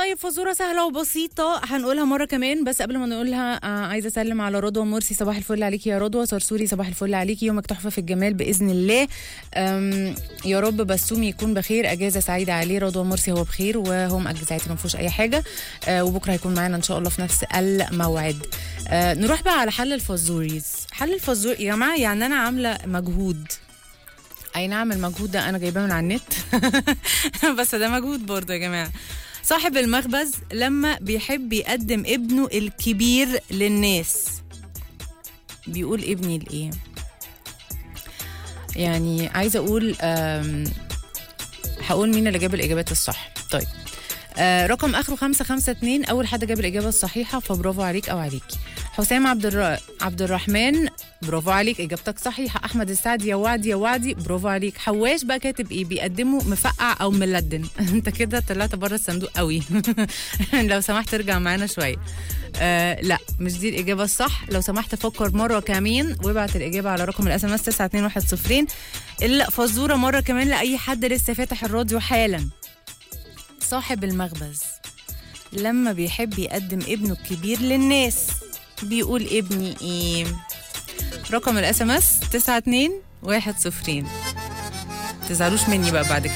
طيب فزوره سهله وبسيطه هنقولها مره كمان بس قبل ما نقولها آه عايزه اسلم على رضوى مرسي صباح الفل عليكي يا رضوى صرصوري صباح الفل عليكي يومك تحفه في الجمال باذن الله أم يا رب بسومي يكون بخير اجازه سعيده عليه رضوى مرسي هو بخير وهو مأجز عادي ما فيهوش اي حاجه آه وبكره هيكون معانا ان شاء الله في نفس الموعد آه نروح بقى على حل الفزوريز حل الفزور يا جماعه يعني انا عامله مجهود اي نعم المجهود ده انا جايباه من على النت بس ده مجهود برضه يا جماعه صاحب المخبز لما بيحب يقدم ابنه الكبير للناس بيقول ابني لايه يعني عايزه اقول أم، هقول مين اللي جاب الاجابات الصح طيب آه رقم اخره 552 اول حد جاب الاجابه الصحيحه فبرافو عليك او عليكي حسام عبد الر... عبد الرحمن برافو عليك اجابتك صحيحه احمد السعد يا وعدي يا وعدي برافو عليك حواش بقى كاتب ايه بيقدمه مفقع او ملدن انت كده طلعت بره الصندوق قوي لو سمحت ارجع معانا شويه آه لا مش دي الاجابه الصح لو سمحت فكر مره كمان وابعت الاجابه على رقم الاس ام اس 92110 الفزوره مره كمان لاي حد لسه فاتح الراديو حالا صاحب المخبز لما بيحب يقدم ابنه الكبير للناس بيقول ابني ايه رقم الاس ام اس 92110 تزعلوش مني بقى بعد كده